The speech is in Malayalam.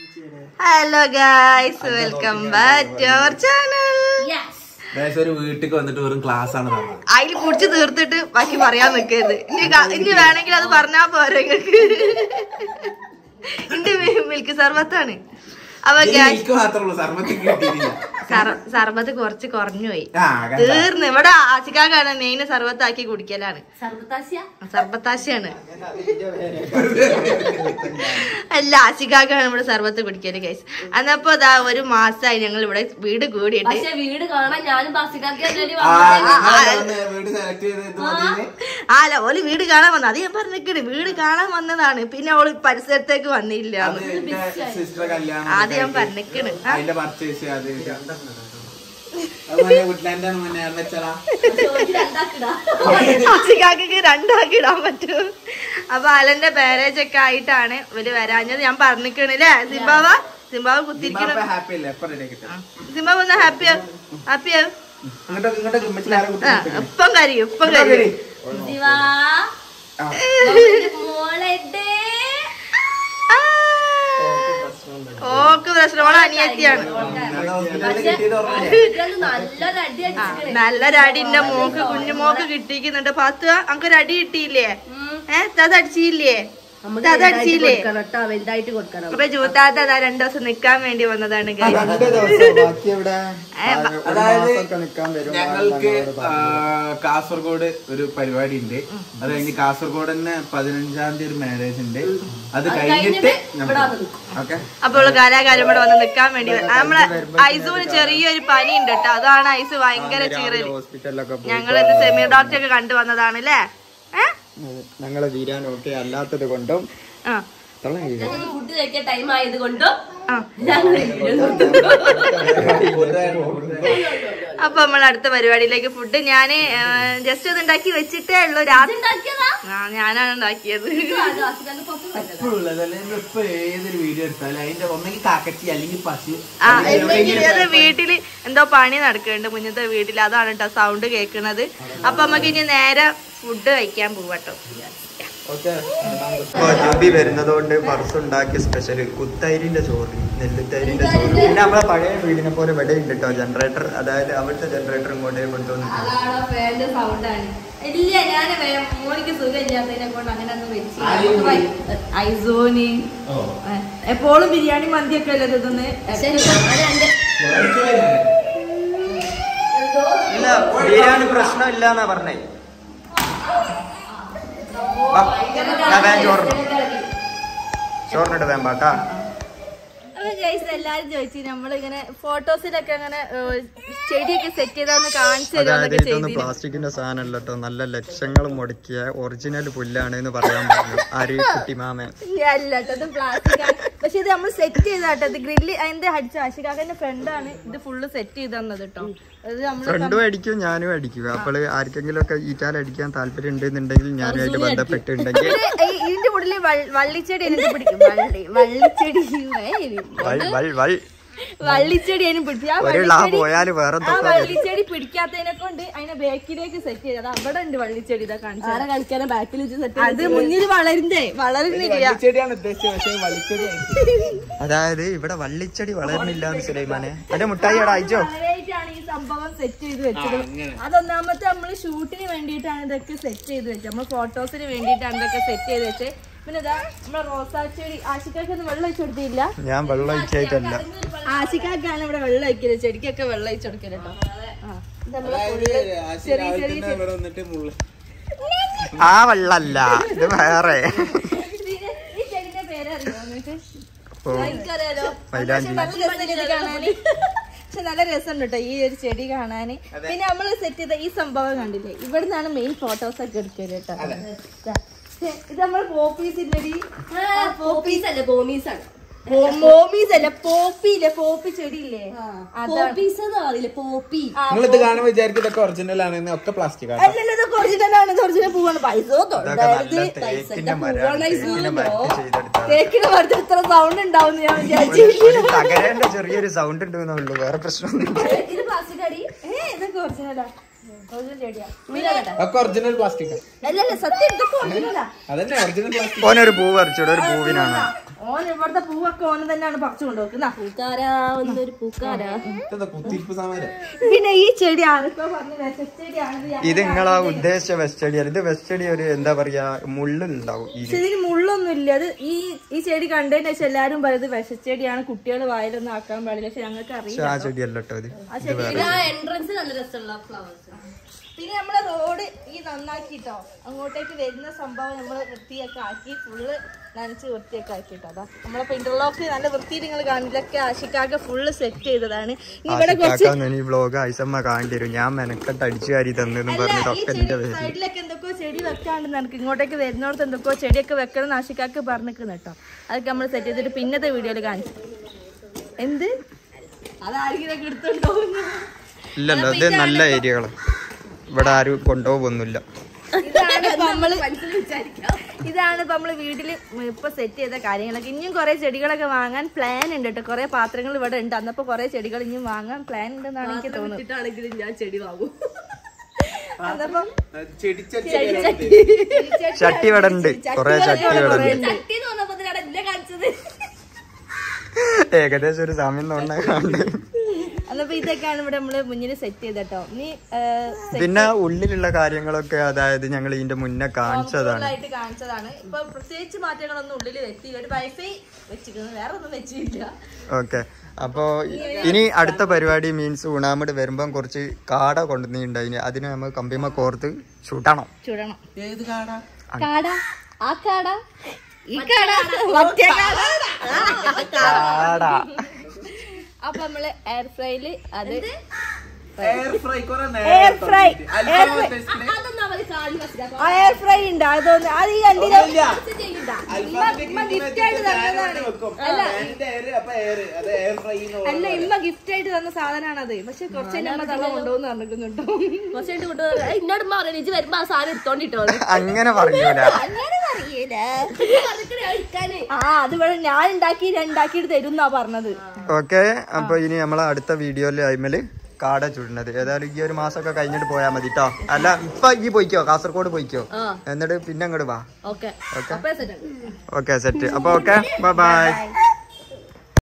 Hello guys welcome back to our channel guys ഒരു വീട്ടിൽ വന്നിട്ട് വെറും ക്ലാസ് ആണ് തന്നത് അതിൽ കുടിച്ച് തീർത്തിട്ട് ബാക്കി പറയാൻ നിൽക്കരുത് ഇനി ക- ഇനി വേണമെങ്കിൽ അത് പറഞ്ഞാ പോരെ നിങ്ങൾക്ക് എന്റെ മിൽക്ക് സർബത്താണ് അപ്പൊ ഗായ്സ് എനിക്ക് മാത്രമേ ഉള്ളൂ സർവത്തിൽ കിട്ടിയിട്ടില്ല സർബത്ത് കുറച്ച് കുറഞ്ഞു പോയി ആ, കണ്ടോ? തീർന്ന് ഇവിടെ ആശിക്കാക്കാണ് മെയിൻ സർബത്താക്കി കുടിക്കലാണ് സർബത്താശയാണ് അല്ല ആശിക്കാക്കാണ് ഇവിടെ സർബത്ത് കുടിക്കല് ഗൈസ് അന്നപ്പോ ഇതാ ഒരു മാസമായി ഞങ്ങൾ ഇവിടെ വീട് കൂടിയിട്ട് പക്ഷെ വീട് കാണാൻ ഞാനും ബാസിക്കാക്കി ആ, നിങ്ങളല്ലേ വന്ന് വീട് സെലക്ട് ചെയ്ത് ഇത് മതിയെന്ന്? അല്ല ഓല് വീട് കാണാൻ വന്നു അത് ഞാൻ പറഞ്ഞിക്കണ് വീട് കാണാൻ വന്നതാണ് പിന്നെ ഓള് പരിസരത്തേക്ക് വന്നില്ല അത് എന്റെ സിസ്റ്റർ കല്യാണം അത് ഞാൻ പറഞ്ഞിക്കണ് ആ, അതിന്റെ പർച്ചേസ് അത് അത് മറ്റേ വുഡ്ലാൻഡാണ് മുന്നേ വെച്ചടാ ആശിക്കാക്ക് രണ്ടാക്കി ഇടാൻ പറ്റും അപ്പൊ അലന്റെ മാരേജ് ഒക്കെ ആയിട്ടാണ് ഇവര് വരാഞ്ഞത് ഞാൻ പറഞ്ഞിക്കണ് അല്ലേ സിംബാവ സിംബാവ് കുത്തിരിക്കണം ഹാപ്പി അല്ലേ എപ്പം റെഡി കിട്ടും സിംബാവ് ഒന്ന് ഹാപ്പിയാ ഹാപ്പിയാ ഇങ്ങോട്ട് ഇങ്ങോട്ട് ഉമ്മച്ചിലാരെ കുത്തി ആ നിർത്തിക്കണേ. ഇപ്പം കരയും ഇപ്പം ഇങ്ങോട്ട് കരയും വരി. ശിവാ ആ. മോളെടെ ആ. ഓക്ക് പ്രശ്നം ഓളെ അനിയത്തിയാണ് ഞാൻ ഹോസ്പിറ്റലിൽ കിട്ടിയത് ഓർമ്മയില്ലേ? ഇതൊന്ന് നല്ലൊരു അടി അടിച്ചിക്കണേ നല്ലൊരു അടി എന്റെ മോക്ക് കുഞ്ഞുമോക്ക് കിട്ടിക്കുന്നുണ്ട് പത്ത് അനക്കൊരു അടി കിട്ടിയില്ലേ ഏഹ് അത് അടിച്ചില്ലേ അത് അടിച്ചില്ലേ കേട്ടോ വലുതായിട്ട് കൊടുക്കണം അപ്പൊ ജൂത്താത്ത അതാ രണ്ടു ദിവസം നിക്കാൻ വേണ്ടി വന്നതാണ് guys. രണ്ട് ദിവസം ബാക്കി ഇവിടെ ഏ, ബ- ഒരു അതായത് മാസമൊക്കെ നിക്കാൻ വരും ഞങ്ങൾക്ക് ആ, കാസർഗോഡ് ഒരു പരിപാടി ഉണ്ട് അത് കഴിഞ്ഞ് കാസർഗോഡ് തന്നെ പതിനഞ്ചാം തീയതി ഒരു മാരേജ് ഉണ്ട് അത് കഴിഞ്ഞിട്ട് ഓക്കെ അപ്പോൾ കാലാകാലം ഇവിടെ വന്ന് നിക്കാൻ വേണ്ടി വ- നമ്മളെ ഐസുവിന് ചെറിയൊരു പനി ഉണ്ട് കേട്ടോ അതാണ് ഐസ് ഭയങ്കര ചീറല് ഹോസ്പിറ്റലിലൊക്കെ പോയി ഞങ്ങൾ ഇന്ന് സെമീർ ഡോക്ടറെ ഒക്കെ കണ്ടു വന്നതാണ് അല്ലേ ഏഹ് ഞങ്ങളെ വീരാൻ ഓക്കെ അല്ലാത്തത് കൊണ്ടും ആ തള്ള വീരാൻ. ഫുഡ് കഴിക്കാൻ ടൈം ആയത് കൊണ്ടും ആ ഞങ്ങൾ അപ്പൊ നമ്മൾ അടുത്ത പരിപാടിയിലേക്ക് ഫുഡ് ഞാൻ ജസ്റ്റ് ഒന്ന് ഉണ്ടാക്കി വെച്ചിട്ടേ ഉള്ളൂ രാത്രി ഉണ്ടാക്കിയതാ ആ ഞാനാണ് ഉണ്ടാക്കിയത് ബാസിക്കാക്ക് പപ്പു കണ്ടതാ. ഉള്ളതല്ലേ ഇപ്പൊ ഏതൊരു വീഡിയോ എടുത്താലും അതിന്റെ ഒന്നെങ്കിൽ കാക്കച്ചി അല്ലെങ്കിൽ പശു ആ ഇത് വീട്ടില് എന്തോ പണി നടക്കുന്നുണ്ട് മുന്നത്തെ വീട്ടിൽ അതാണ് കേട്ടോ സൗണ്ട് കേൾക്കുന്നത് അപ്പൊ നമുക്ക് ഇനി നേരെ ഫുഡ് കഴിക്കാൻ പോവാട്ടോ ഇപ്പൊ ജൂബി വരുന്നതുകൊണ്ട് പർസ് ഉണ്ടാക്കിയ സ്പെഷ്യൽ കുത്തൈരിന്റെ ചോറ് നെല്ലുത്തൈരിന്റെ ചോറ് പിന്നെ നമ്മളെ പഴയ വീടിനെ പോലെ ഇവിടെ ഉണ്ട് കേട്ടോ ജനറേറ്റർ അതായത് അവിടുത്തെ ജനറേറ്റർ ഇങ്ങോട്ടേ കൊണ്ടുവന്നു അതാണോ ഫാന്റെ സൗണ്ടാണ് ഇല്ല ഞാൻ മോനിക്ക് സുഖം ഇല്ലാത്തതിനെ കൊണ്ട് അങ്ങനെ ഒന്നും വെച്ച് ഐസോനി എപ്പോഴും ബിരിയാണി മന്തിയൊക്കെ അല്ലേ തിന്ന് ഇല്ല ബിരിയാണി പ്രശ്നമില്ല എന്നാ പറഞ്ഞേ വാ, ഞാൻ വേഗം ചോറിനു ചോറിനിട്ട് വേഗം പാട്ടാ അപ്പൊ ഗൈസ് എല്ലാരും ചോദിച്ചു നമ്മളിങ്ങനെ ഫോട്ടോസിലൊക്കെ അങ്ങനെ ഏഹ്, ചെടിയൊക്കെ സെറ്റ് ചെയ്താന്ന് കാണിച്ചു അതായത് തരുമെന്നൊക്കെ ഇതൊന്നും ചെയ്തിരുന്നു പ്ലാസ്റ്റിക്കിന്റെ സാധനമല്ല കേട്ടോ നല്ല ലക്ഷങ്ങൾ മുടക്കിയ ഒറിജിനൽ പുല്ലാണ് എന്ന് പറയാൻ പറഞ്ഞു ആര് കുട്ടിമാമൻ അല്ല കേട്ടോ ഇത് പ്ലാസ്റ്റിക് ആണ് പക്ഷെ ഇത് നമ്മൾ സെറ്റ് ചെയ്താട്ടോ ഇത് ഗ്രില്ല് അതിന്റെ അടിച്ച ആശികാക്കന്റെ ഫ്രണ്ടാണ് ഇത് ഫുള്ള് സെറ്റ് ചെയ്ത് തന്നത് കേട്ടോ അത് നമ്മൾ ഫ്രണ്ടും അടിക്കും ഞാനും അടിക്കും അപ്പോൾ ആർക്കെങ്കിലും ഒക്കെ ഈറ്റാൽ അടിക്കാൻ താല്പര്യം ഉണ്ടെന്നുണ്ടെങ്കിൽ ഞാനുമായിട്ട് ബന്ധപ്പെട്ടിട്ടുണ്ടെങ്കിൽ ഇതിന്റെ ഉള്ളിൽ വള്ളിച്ചെടി എനിക്ക് പിടിക്കും വള്ളി വള്ളിച്ചെടി ഏയ്, വൾ വൾ വൾ വള്ളിച്ചെടി അതിന് പിടിച്ചു ആ ഒരു ലാ വള്ളിച്ചെടി പോയാൽ വേറെ ആ എന്തൊക്കെ വള്ളിച്ചെടി പിടിക്കാത്തതിനെ കൊണ്ട് അതിനെ ബാക്കിലേക്ക് സെറ്റ് ചെയ്തത് അവിടെ ഉണ്ട് വള്ളിച്ചെടി ഇതാ കാണിച്ചത് ആരെ കളിക്കാനെ ബാക്കിൽ വെച്ച് സെറ്റ് അത് മുന്നിൽ വളരുന്നേ വളരുന്നില്ല ചെടിയാണ് ഉദ്ദേശിച്ചത് പക്ഷേ വളിച്ചെടിയാണ് അതായത് ഇവിടെ വള്ളിച്ചെടി വളരുന്നില്ല എന്ന് സുലൈമാനെ അന്റെ മുട്ടായിയുടെ അയച്ചോ വളരെയായിട്ടാണ് ഈ സംഭവം സെറ്റ് ചെയ്ത് വെച്ചത് അതൊന്നാമത്തെ നമ്മൾ ഷൂട്ടിന് വേണ്ടിയിട്ടാണ് ഇതൊക്കെ സെറ്റ് ചെയ്ത് വെച്ചത് നമ്മൾ ഫോട്ടോസിന് വേണ്ടിയിട്ടാണ് ഇതൊക്കെ സെറ്റ് ചെയ്ത് വെച്ചത് പിന്നെ ഇതാ നമ്മുടെ റോസാ ചെടി ആശിക്കാക്കൊന്നും വെള്ളം ഒഴിച്ചു കൊടുത്തില്ല ഞാൻ വെള്ളം ഒഴിക്കായിട്ടല്ല ആശിക്കാക്കാണ് ഇവിടെ വെള്ളം ഒഴിക്കല് ചെടിക്കൊക്കെ വെള്ളം ഒഴിച്ചു കൊടുക്കല് കേട്ടോ ആ, ഇത് നമ്മളെ full ചെറിയ ചെറിയ ഇവിടെ വന്നിട്ട് മുള്ള ആ വെള്ളല്ല ഇത് വേറെ ഇതിന് ഈ ചെടിന്റെ പേരറിയോ നിങ്ങൾക്ക് ഓ എനിക്കറിയാലോ മൈലാഞ്ചി പക്ഷെ നല്ല രസം ഇത് കാണാന് പക്ഷെ നല്ല രസമുണ്ട് കേട്ടോ ഈ ഒരു ചെടി കാണാന് പിന്നെ നമ്മള് സെറ്റ് ചെയ്ത ഈ സംഭവം കണ്ടില്ലേ ഇവിടുന്നാണ് മെയിൻ ഫോട്ടോസ് ഒക്കെ എടുക്കല് കേട്ടോ ദാ. ഛെ, ഇത് നമ്മൾ പോപ്പീസ് ഇല്ലടി പോപ്പീസ് അല്ലേ ബോമീസ് ആണ് മോമീസ് അല്ല പോപ്പി ഇല്ലേ പോപ്പി ചെടി ഇല്ലേ അതാണ് പോപ്പീസ് എന്ന് പറയില്ലേ പോപ്പി നിങ്ങൾ ഇത് കാണുമ്പോൾ വിചാരിക്കും ഇതൊക്കെ ഒറിജിനൽ ആണെന്ന് ഒക്കെ പ്ലാസ്റ്റിക് ആണ് അല്ലല്ലോ ഇത് ഒറിജിനൽ ആണ് ഒറിജിനൽ പൂവാണ് പൈസ ഇതൊക്കെ നല്ല തേക്കിന്റെ മരമാണ് തേക്കിന്റെ മരത്ത് ചെയ്തെടുത്ത തേക്കിന് മരത്തിൽ ഇത്ര സൗണ്ട് ഉണ്ടാവും ഞാൻ വിചാരിച്ചു ഒരു തകരേണ്ട ചെറിയൊരു സൗണ്ട് ഉണ്ടെന്നേ ഉള്ളൂ വേറെ പ്രശ്നമൊന്നുമില്ല ഇത് പ്ലാസ്റ്റിക് അടി ഏ ഇതൊക്കെ ഒറിജിനലാ ഒറിജിനൽ ചെടിയാ ഒക്കെ ഒറിജിനൽ പ്ലാസ്റ്റിക് അല്ലല്ല സത്യം ഇതൊക്കെ ഒറിജിനലാ അതന്നെ ഒറിജിനൽ പ്ലാസ്റ്റിക് ഓനൊരു പൂ പറിച്ചോടെ ഒരു പൂവിനാണ് ഓൻ ഇവിടുത്തെ പൂവൊക്കെ ഓന് തന്നെയാണ് പറിച്ചു കൊണ്ടുവെക്കുന്ന പൂക്കാരാ ഒന്നൊരു പൂക്കാരാ ഇതെന്താ കുത്തിരിപ്പ് സമരം പിന്നെ ഈ ചെടിയാണ് ഇപ്പൊ പറഞ്ഞ ചെടിയാണ് ഇത് നിങ്ങളാ ഉദ്ദേശിച്ച വെസ്റ്റഡി ഇത് വെസ്റ്റഡി ഒരു എന്താ പറയാ മുള്ളുണ്ടാവും ഈ പക്ഷെ ഇതിന് മുള്ളൊന്നും ഇല്ല അത് ഈ ഈ ചെടി കണ്ടതിന് ശേഷം എല്ലാരും പറയുന്നത് വിഷച്ചെടിയാണ് കുട്ടികൾ വായിലൊന്നും ആക്കാൻ പാടില്ല പക്ഷെ ഞങ്ങൾക്ക് പക്ഷെ അറിയില്ല ആ ചെടി അല്ല കേട്ടോ ഇത് ആ ചെടി ഇത് ആ എൻട്രൻസ് നല്ല രസമുള്ള ഫ്ലവേഴ്സ് പിന്നെ നമ്മളെ റോഡ് ഈ നന്നാക്കിട്ടോ അങ്ങോട്ടേക്ക് വരുന്ന സംഭവം നമ്മൾ വൃത്തിയൊക്കെ ആക്കി ഫുള്ള് നനച്ച് വൃത്തിയൊക്കെ ആക്കിട്ടോ അതാ നമ്മളിപ്പോ ഇന്റർലോക്ക് നല്ല വൃത്തിയിൽ നിങ്ങൾ കാണില്ലൊക്കെ ആശിക്കാക്ക് ഫുള്ള് സെറ്റ് ചെയ്തതാണ് ഇനി ഇവിടെ കുറച്ച് ആശിക്കാക്കാൻ ഈ വ്ലോഗ് ഐസമ്മ കാണേണ്ടി വരും ഞാൻ മെനക്കെട്ട് അടിച്ചു കാരി തന്നെന്ന് അല്ല, ഈ പറഞ്ഞിട്ടൊക്കെ ചെടി എന്റെ പേര് സൈഡിലൊക്കെ എന്തൊക്കെയോ ചെടി വെക്കാണ്ട് നിനക്ക് ഇങ്ങോട്ടേക്ക് വരുന്നോടത്ത് എന്തൊക്കെയോ ചെടിയൊക്കെ വെക്കണം എന്ന് ആശിക്കാക്ക് പറഞ്ഞിരിക്കുന്നു കേട്ടോ അതൊക്കെ നമ്മൾ സെറ്റ് ചെയ്തിട്ട് പിന്നത്തെ വീഡിയോയിൽ കാണിച്ചു എന്ത് അതാരെങ്കിലും എടുത്തോണ്ട് പോകുന്നു ഇല്ലല്ലോ ഇത് നല്ല ഏരിയകള് ഇവിടെ ആരും കൊണ്ടുപോകൊന്നുമില്ല ഇതാണ് ഇപ്പൊ നമ്മള് ഇതാണ് ഇപ്പൊ നമ്മള് വീട്ടില് ഇപ്പൊ സെറ്റ് ചെയ്ത കാര്യങ്ങളൊക്കെ ഇനിയും കുറെ ചെടികളൊക്കെ വാങ്ങാൻ പ്ലാൻ ഉണ്ട് കേട്ടോ കുറെ പാത്രങ്ങൾ ഇവിടെ ഉണ്ട് അന്നപ്പോ കുറെ ചെടികൾ ഇനിയും വാങ്ങാൻ പ്ലാൻ ഉണ്ടെന്നാണ് എനിക്ക് തോന്നുന്നത് ഇട്ടാണെങ്കിലും ഞാൻ ചെടി വാങ്ങും അന്നപ്പം ചെടിച്ചട്ടി ചട്ടി ഇവിടെ ഉണ്ട് കൊറേ ചട്ടി ഇവിടെ ഉണ്ട് ചട്ടി തോന്നപ്പോ എന്നെ കാണിച്ചത് ഏകദേശം ഒരു സമയം തോന്നാൻ കണ്ട് അന്നപ്പോ ഇതൊക്കെയാണ് ഇവിടെ നമ്മള് മുന്നിൽ സെറ്റ് ചെയ്തട്ടോ ഇനി പിന്നെ ഉള്ളിലുള്ള കാര്യങ്ങളൊക്കെ അതായത് ഞങ്ങൾ ഇതിന്റെ മുന്നേ കാണിച്ചതാണ് ആയിട്ട് കാണിച്ചതാണ് ഇപ്പൊ പ്രത്യേകിച്ച് മാറ്റങ്ങളൊന്നും ഉള്ളിൽ വെച്ചില്ല ഒരു വൈഫൈ വെച്ചിരിക്കുന്നു വേറെ ഒന്നും വെച്ചിട്ടില്ല ഓക്കെ അപ്പോ ഇനി അടുത്ത പരിപാടി മീൻസ് ഉണാമട് വരുമ്പം കുറച്ച് കാട കൊണ്ടുവന്നിട്ടുണ്ടായിന് അതിന് നമ്മൾ കമ്പിമ കോർത്ത് ചൂട്ടണം ചുടണം ഏത് കാണാ കാട ആ കാട ഈ കാട മറ്റേ കാട കാട അപ്പൊ നമ്മള് എയർ ഫ്രൈയില് അത് എയർ ഫ്രൈ കുറെ എയർ ഫ്രൈ അതൊന്നും അവര് കാണി മനസ്സിലാക്കാം എയർ ഫ്രൈ ഉണ്ട് അതൊന്ന് അത് ഈ കണ്ടില്ല അല്ല ഇമ്മ ഗിഫ്റ്റ് ആയിട്ട് തന്ന സാധനമാണ് അത് പക്ഷെ കുറച്ച് നമ്മ തള്ള കൊണ്ടുപോകുന്ന പറഞ്ഞിട്ടുണ്ടോ കുറച്ചായിട്ട് കൊണ്ടുപോകും എന്നോട് ഉമ്മ പറഞ്ഞു ഇജ്ജ് വരുമ്പോ ആ സാധനം എടുത്തോണ്ടിട്ടോ അങ്ങനെ പറയൂല അങ്ങനെ പറയൂല എടുക്കാന് ആ അത് ഇവിടെ ഞാൻ ഉണ്ടാക്കി ഉണ്ടാക്കിയിട്ട് തരും എന്നാ പറഞ്ഞത് ഓക്കെ അപ്പൊ ഇനി നമ്മളെ അടുത്ത വീഡിയോയില് അയിമല് കാട ചുടുന്നത് ഏതായാലും ഈ ഒരു മാസമൊക്കെ കഴിഞ്ഞിട്ട് പോയാൽ മതി കേട്ടോ അല്ല ഇപ്പൊ ഈ പോയിക്കോ കാസർഗോഡ് പോയിക്കോ ആ എന്നിട്ട് പിന്നെ അങ്ങോട്ട് വാ ഓക്കെ ഓക്കെ അപ്പൊ സെറ്റ് ഓക്കെ സെറ്റ് അപ്പൊ ഓക്കെ ബൈ ബൈ